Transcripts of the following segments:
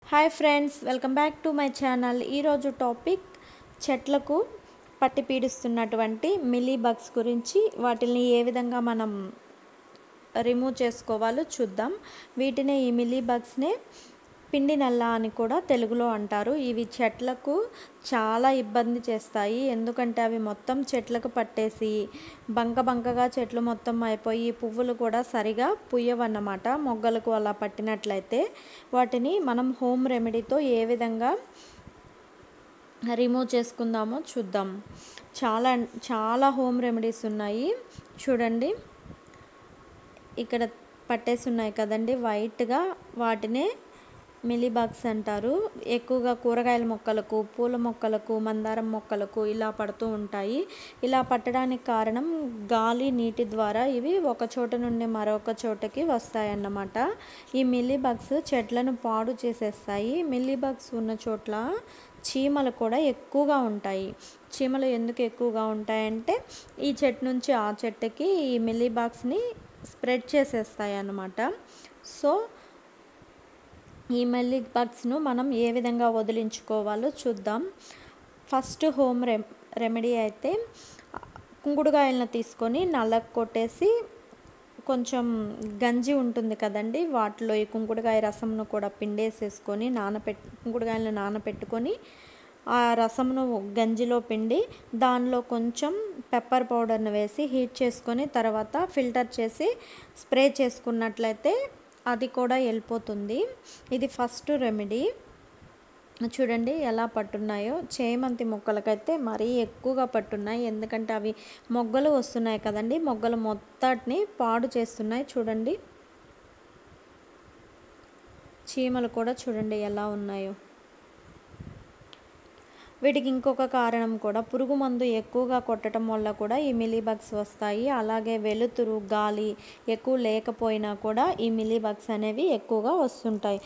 hi friends welcome back to my channel ఈరోజు topic చెట్లకు పట్టి పీడిస్తున్నటువంటి మిలీ బగ్స్ గురించి వాటిని ఏ విధంగా మనం రిమూవ్ చేసుకోవాలో చూద్దాం వీటిని ఈ మిలీ బగ్స్నే పిండి నల్ల అని కూడా తెలుగులో అంటారు ఇవి చెట్లకు చాలా ఇబ్బంది చేస్తాయి ఎందుకంటే అవి మొత్తం చెట్లకు పట్టేసి బంక బంకగా చెట్లు మొత్తం అయిపోయి పువ్వులు కూడా సరిగా పుయ్యవన్నమాట మొగ్గలకు అలా పట్టినట్లయితే వాటిని మనం హోమ్ రెమెడీతో ఏ విధంగా రిమూవ్ చేసుకుందామో చూద్దాం చాలా చాలా హోమ్ రెమెడీస్ ఉన్నాయి చూడండి ఇక్కడ పట్టేసి ఉన్నాయి కదండి వైట్గా వాటినే మిలీబాగ్స్ అంటారు ఎక్కువగా కూరగాయల మొక్కలకు పూల మొక్కలకు మందారం మొక్కలకు ఇలా పడుతూ ఉంటాయి ఇలా పట్టడానికి కారణం గాలి నీటి ద్వారా ఇవి ఒక చోట నుండి మరొక చోటకి వస్తాయన్నమాట ఈ మిల్లీబగ్స్ చెట్లను పాడు చేసేస్తాయి మిల్లీబగ్స్ ఉన్న చోట్ల చీమలు కూడా ఎక్కువగా ఉంటాయి చీమలు ఎందుకు ఎక్కువగా ఉంటాయంటే ఈ చెట్టు నుంచి ఆ చెట్టుకి ఈ మిల్లీబాగ్స్ని స్ప్రెడ్ చేసేస్తాయి అన్నమాట సో ఈ మెల్లి బగ్స్ను మనం ఏ విధంగా వదిలించుకోవాలో చూద్దాం ఫస్ట్ హోమ్ రె రెమెడీ అయితే కుంకుడుకాయలను తీసుకొని నల్లకు కొట్టేసి కొంచెం గంజి ఉంటుంది కదండి వాటిలో ఈ కుంకుడుకాయ రసంను కూడా పిండేసేసుకొని నానపెట్ కుంకుడుకాయలను నానపెట్టుకొని ఆ రసమును గంజిలో పిండి దానిలో కొంచెం పెప్పర్ పౌడర్ను వేసి హీట్ చేసుకొని తర్వాత ఫిల్టర్ చేసి స్ప్రే చేసుకున్నట్లయితే అది కూడా వెళ్ళిపోతుంది ఇది ఫస్ట్ రెమెడీ చూడండి ఎలా పట్టున్నాయో చేమంతి మొక్కలకైతే మరీ ఎక్కువగా పట్టున్నాయి ఎందుకంటే అవి మొగ్గలు వస్తున్నాయి కదండి మొగ్గలు మొత్తాన్ని పాడు చేస్తున్నాయి చూడండి చీమలు కూడా చూడండి ఎలా ఉన్నాయో వీటికి ఇంకొక కారణం కూడా పురుగు మందు ఎక్కువగా కొట్టడం వల్ల కూడా ఈ మిలీబగ్స్ వస్తాయి అలాగే వెలుతురు గాలి ఎక్కువ లేకపోయినా కూడా ఈ మిలీబగ్స్ అనేవి ఎక్కువగా వస్తుంటాయి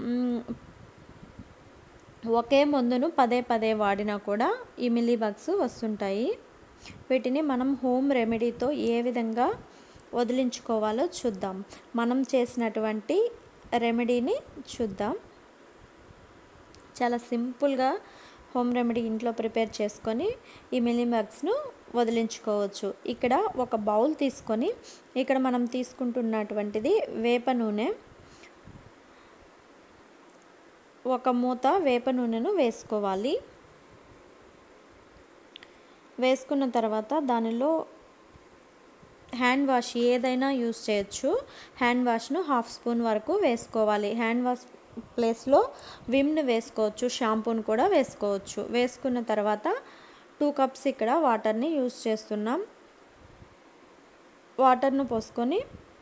ఒకే మందును పదే పదే వాడినా కూడా ఈ మిలీబగ్స్ వస్తుంటాయి వీటిని మనం హోమ్ రెమెడీతో ఏ విధంగా వదిలించుకోవాలో చూద్దాం మనం చేసినటువంటి రెమెడీని చూద్దాం చాలా సింపుల్గా హోమ్ రెమెడీ ఇంట్లో ప్రిపేర్ చేసుకొని ఈ మిలీబగ్స్ను వదిలించుకోవచ్చు ఇక్కడ ఒక బౌల్ తీసుకొని ఇక్కడ మనం తీసుకుంటున్నటువంటిది వేప నూనె ఒక మూత వేప నూనెను వేసుకోవాలి వేసుకున్న తర్వాత దానిలో హ్యాండ్ వాష్ ఏదైనా యూస్ చేయొచ్చు హ్యాండ్ వాష్ను హాఫ్ స్పూన్ వరకు వేసుకోవాలి హ్యాండ్ వాష్ ప్లేస్లో విమ్ని వేసుకోవచ్చు షాంపూని కూడా వేసుకోవచ్చు వేసుకున్న తర్వాత టూ కప్స్ ఇక్కడ వాటర్ని యూస్ చేస్తున్నాం వాటర్ను పోసుకొని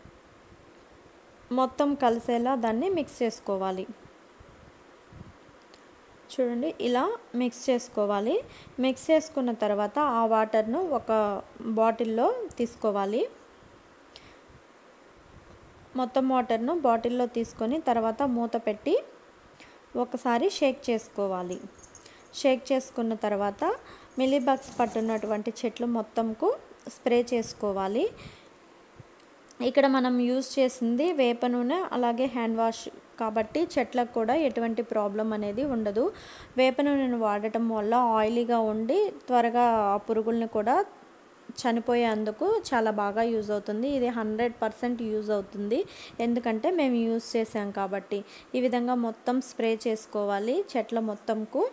మొత్తం కలిసేలా దాన్ని మిక్స్ చేసుకోవాలి చూడండి ఇలా మిక్స్ చేసుకోవాలి మిక్స్ చేసుకున్న తర్వాత ఆ వాటర్ను ఒక బాటిల్లో తీసుకోవాలి మొత్తం వాటర్ను బాటిల్లో తీసుకొని తర్వాత మూత పెట్టి ఒకసారి షేక్ చేసుకోవాలి షేక్ చేసుకున్న తర్వాత మిలీబగ్స్ పట్టున్నటువంటి చెట్లు మొత్తంకు స్ప్రే చేసుకోవాలి ఇక్కడ మనం యూజ్ చేసింది వేప నూనె అలాగే హ్యాండ్ వాష్ కాబట్టి చెట్లకు కూడా ఎటువంటి ప్రాబ్లం అనేది ఉండదు వేప నూనెను వాడటం వల్ల ఆయిలీగా ఉండి త్వరగా ఆ పురుగుల్ని కూడా చనిపోయేందుకు చాలా బాగా యూజ్ అవుతుంది ఇది హండ్రెడ్ పర్సెంట్ యూజ్ అవుతుంది ఎందుకంటే మేము యూజ్ చేసాం కాబట్టి ఈ విధంగా మొత్తం స్ప్రే చేసుకోవాలి చెట్ల మొత్తంకు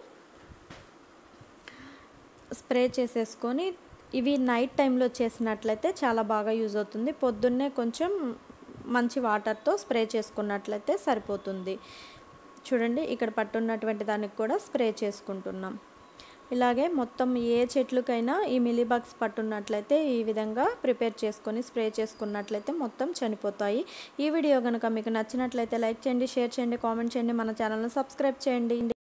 స్ప్రే చేసేసుకొని ఇవి నైట్ టైంలో చేసినట్లయితే చాలా బాగా యూజ్ అవుతుంది పొద్దున్నే కొంచెం మంచి వాటర్తో స్ప్రే చేసుకున్నట్లయితే సరిపోతుంది చూడండి ఇక్కడ పట్టున్నటువంటి దానికి కూడా స్ప్రే చేసుకుంటున్నాం ఇలాగే మొత్తం ఏ చెట్లకైనా ఈ మిలీబగ్స్ పట్టున్నట్లయితే ఈ విధంగా ప్రిపేర్ చేసుకొని స్ప్రే చేసుకున్నట్లయితే మొత్తం చనిపోతాయి ఈ వీడియో కనుక మీకు నచ్చినట్లయితే లైక్ చేయండి షేర్ చేయండి కామెంట్ చేయండి మన ఛానల్ని సబ్స్క్రైబ్ చేయండి